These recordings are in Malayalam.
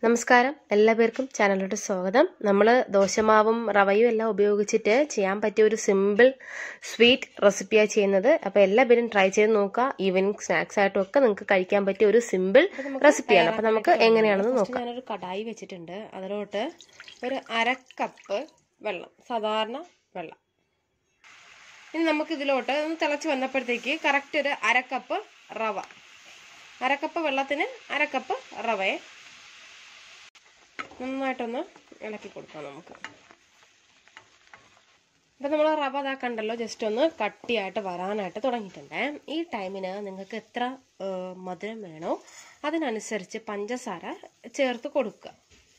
നമസ്കാരം എല്ലാ പേർക്കും ചാനലിലോട്ട് സ്വാഗതം നമ്മൾ ദോശമാവും റവയും എല്ലാം ഉപയോഗിച്ചിട്ട് ചെയ്യാൻ പറ്റിയ ഒരു സിമ്പിൾ സ്വീറ്റ് റെസിപ്പിയാണ് ചെയ്യുന്നത് അപ്പോൾ എല്ലാ പേരും ട്രൈ ചെയ്ത് നോക്കുക ഈവനിങ് സ്നാക്സ് ആയിട്ടും ഒക്കെ നിങ്ങൾക്ക് കഴിക്കാൻ പറ്റിയ ഒരു സിമ്പിൾ റെസിപ്പിയാണ് അപ്പോൾ നമുക്ക് എങ്ങനെയാണെന്ന് നോക്കാം ഞാനൊരു കടായി വെച്ചിട്ടുണ്ട് അതിലോട്ട് ഒരു അര കപ്പ് വെള്ളം സാധാരണ വെള്ളം ഇനി നമുക്ക് ഇതിലോട്ട് ഒന്ന് തിളച്ച് വന്നപ്പോഴത്തേക്ക് കറക്റ്റ് ഒരു അര കപ്പ് റവ അര കപ്പ് വെള്ളത്തിന് അര കപ്പ് റവയെ നന്നായിട്ടൊന്ന് ഇളക്കി കൊടുക്കാം നമുക്ക് അപ്പം നമ്മൾ റവ അതാ കണ്ടല്ലോ ജസ്റ്റ് ഒന്ന് കട്ടിയായിട്ട് വരാനായിട്ട് തുടങ്ങിയിട്ടുണ്ട് ഈ ടൈമിന് നിങ്ങൾക്ക് എത്ര മധുരം വേണോ അതിനനുസരിച്ച് പഞ്ചസാര ചേർത്ത് കൊടുക്കുക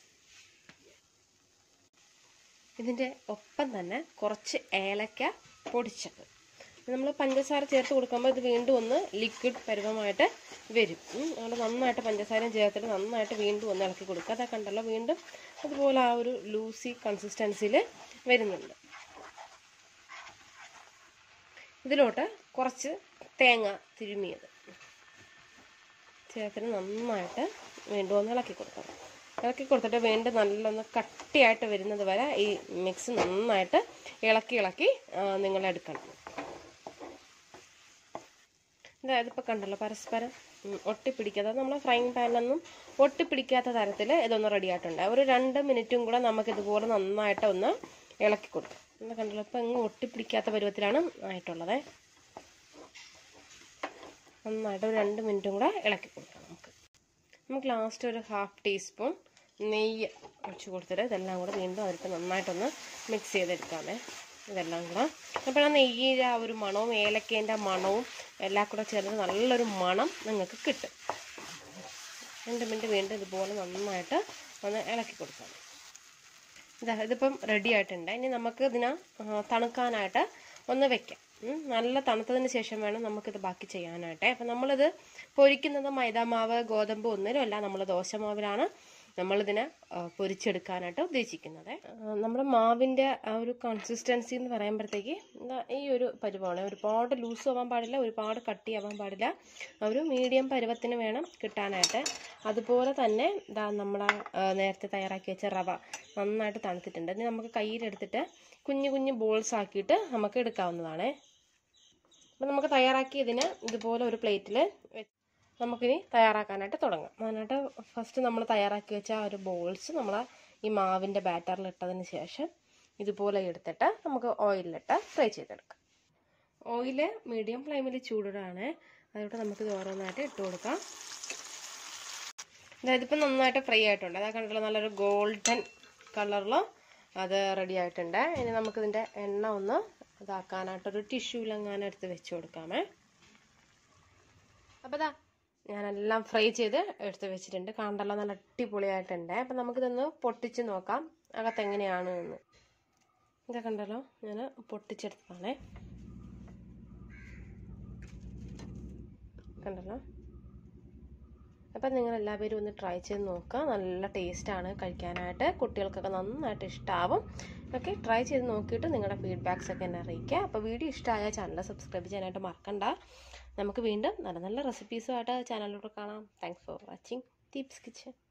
ഇതിൻ്റെ ഒപ്പം തന്നെ കുറച്ച് ഏലക്ക പൊടിച്ചത് നമ്മൾ പഞ്ചസാര ചേർത്ത് കൊടുക്കുമ്പോൾ ഇത് വീണ്ടും ഒന്ന് ലിക്വിഡ് പരുവമായിട്ട് വരും നമ്മൾ നന്നായിട്ട് പഞ്ചസാരയും ചേർത്തിട്ട് നന്നായിട്ട് വീണ്ടും ഒന്ന് ഇളക്കി കൊടുക്കുക അതൊക്കെ കണ്ടല്ലോ വീണ്ടും അതുപോലെ ആ ഒരു ലൂസി കൺസിസ്റ്റൻസിയിൽ വരുന്നുണ്ട് ഇതിലോട്ട് കുറച്ച് തേങ്ങ തിരുമിയത് ചേർത്തിട്ട് നന്നായിട്ട് വീണ്ടും ഒന്ന് ഇളക്കി കൊടുക്കണം ഇളക്കി കൊടുത്തിട്ട് വീണ്ടും നല്ലൊന്ന് കട്ടിയായിട്ട് വരുന്നത് വരെ ഈ മിക്സ് നന്നായിട്ട് ഇളക്കി ഇളക്കി നിങ്ങൾ എടുക്കണം അതായത് ഇപ്പോൾ കണ്ടല്ലോ പരസ്പരം ഒട്ടിപ്പിടിക്കാതെ നമ്മൾ ഫ്രൈങ് പാനിലൊന്നും ഒട്ടിപ്പിടിക്കാത്ത തരത്തിൽ ഇതൊന്ന് റെഡി ആയിട്ടുണ്ട് ഒരു രണ്ട് മിനിറ്റും കൂടെ നമുക്ക് ഇതുപോലെ നന്നായിട്ട് ഒന്ന് ഇളക്കി കൊടുക്കാം എന്താ കണ്ടല്ലോ ഇപ്പം എങ്ങും ഒട്ടിപ്പിടിക്കാത്ത പരുവത്തിലാണ് ആയിട്ടുള്ളത് നന്നായിട്ട് ഒരു രണ്ട് മിനിറ്റും കൂടെ ഇളക്കി കൊടുക്കാം നമുക്ക് നമുക്ക് ലാസ്റ്റ് ഒരു ഹാഫ് ടീസ്പൂൺ നെയ്യ് ഒഴിച്ച് കൊടുത്തിട്ട് ഇതെല്ലാം കൂടെ വീണ്ടും അതിട്ട് നന്നായിട്ടൊന്ന് മിക്സ് ചെയ്തെടുക്കാമേ ഇതെല്ലാം കൂടെ അപ്പോൾ ആ നെയ്യിൻ്റെ ആ ഒരു മണവും ഏലക്കേൻ്റെ മണവും എല്ലാം കൂടെ ചേർന്ന് നല്ലൊരു മണം നിങ്ങൾക്ക് കിട്ടും രണ്ട് മിനിറ്റ് വീണ്ടും ഇതുപോലെ നന്നായിട്ട് ഒന്ന് ഇളക്കി കൊടുക്കാം ഇതാ ഇതിപ്പം റെഡി ആയിട്ടുണ്ട് ഇനി നമുക്ക് ഇതിനെ തണുക്കാനായിട്ട് ഒന്ന് വെക്കാം നല്ല തണുത്തതിന് ശേഷം വേണം നമുക്കിത് ബാക്കി ചെയ്യാനായിട്ട് അപ്പം നമ്മളിത് പൊരിക്കുന്നത് മൈദാമാവ് ഗോതമ്പ് ഒന്നിലും അല്ല നമ്മൾ ദോശമാവിലാണ് നമ്മളിതിനെ പൊരിച്ചെടുക്കാനായിട്ട് ഉദ്ദേശിക്കുന്നത് നമ്മുടെ മാവിൻ്റെ ആ ഒരു കൺസിസ്റ്റൻസി എന്ന് പറയുമ്പോഴത്തേക്ക് ഈ ഒരു പരുവമാണ് ഒരുപാട് ലൂസ് ആവാൻ പാടില്ല ഒരുപാട് കട്ടി ആവാൻ പാടില്ല ഒരു മീഡിയം പരുവത്തിന് വേണം കിട്ടാനായിട്ട് അതുപോലെ തന്നെ ഇതാ നമ്മളെ നേരത്തെ തയ്യാറാക്കി വെച്ച റവ നന്നായിട്ട് തണുത്തിട്ടുണ്ട് ഇനി നമുക്ക് കയ്യിലെടുത്തിട്ട് കുഞ്ഞു കുഞ്ഞു ബോൾസ് ആക്കിയിട്ട് നമുക്ക് എടുക്കാവുന്നതാണ് അപ്പം നമുക്ക് തയ്യാറാക്കി ഇതിന് ഇതുപോലെ ഒരു പ്ലേറ്റിൽ നമുക്കിനി തയ്യാറാക്കാനായിട്ട് തുടങ്ങാം അതിനായിട്ട് ഫസ്റ്റ് നമ്മൾ തയ്യാറാക്കി വെച്ച ആ ഒരു ബോൾസ് നമ്മൾ ഈ മാവിൻ്റെ ബാറ്ററിൽ ഇട്ടതിന് ശേഷം ഇതുപോലെ എടുത്തിട്ട് നമുക്ക് ഓയിലിലിട്ട് ഫ്രൈ ചെയ്തെടുക്കാം ഓയിൽ മീഡിയം ഫ്ലെയിമിൽ ചൂടിടാണ് അതുകൊണ്ട് നമുക്കിത് ഓരോന്നായിട്ട് ഇട്ട് കൊടുക്കാം അതായത് ഇപ്പം നന്നായിട്ട് ഫ്രൈ ആയിട്ടുണ്ട് അതാ കണ്ടിട്ടുള്ള നല്ലൊരു ഗോൾഡൻ കളറിൽ അത് റെഡി ആയിട്ടുണ്ട് ഇനി നമുക്കിതിൻ്റെ എണ്ണ ഒന്ന് ഇതാക്കാനായിട്ടൊരു ടിഷ്യൂലെങ്ങാനും എടുത്ത് വെച്ച് കൊടുക്കാമേ അപ്പോൾ ഇതാ ഞാനെല്ലാം ഫ്രൈ ചെയ്ത് എടുത്ത് വെച്ചിട്ടുണ്ട് കണ്ടല്ലോ നല്ല അടിപൊളിയായിട്ടുണ്ട് അപ്പം നമുക്കിതൊന്ന് പൊട്ടിച്ച് നോക്കാം അകത്ത് എങ്ങനെയാണ് എന്ന് ഇതൊക്കെ കണ്ടല്ലോ ഞാൻ പൊട്ടിച്ചെടുത്തതാണേ കണ്ടല്ലോ അപ്പം നിങ്ങൾ എല്ലാവരും ഒന്ന് ട്രൈ ചെയ്ത് നോക്കുക നല്ല ടേസ്റ്റാണ് കഴിക്കാനായിട്ട് കുട്ടികൾക്കൊക്കെ നന്നായിട്ട് ഇഷ്ടമാവും ഓക്കെ ട്രൈ ചെയ്ത് നോക്കിയിട്ട് നിങ്ങളുടെ ഫീഡ്ബാക്സ് ഒക്കെ എന്നെ അറിയിക്കുക അപ്പോൾ വീഡിയോ ഇഷ്ടമായ ചാനൽ സബ്സ്ക്രൈബ് ചെയ്യാനായിട്ട് മറക്കണ്ട നമുക്ക് വീണ്ടും നല്ല നല്ല റെസിപ്പീസുമായിട്ട് ചാനലിലോട്ട് കാണാം thanks for watching Deeps kitchen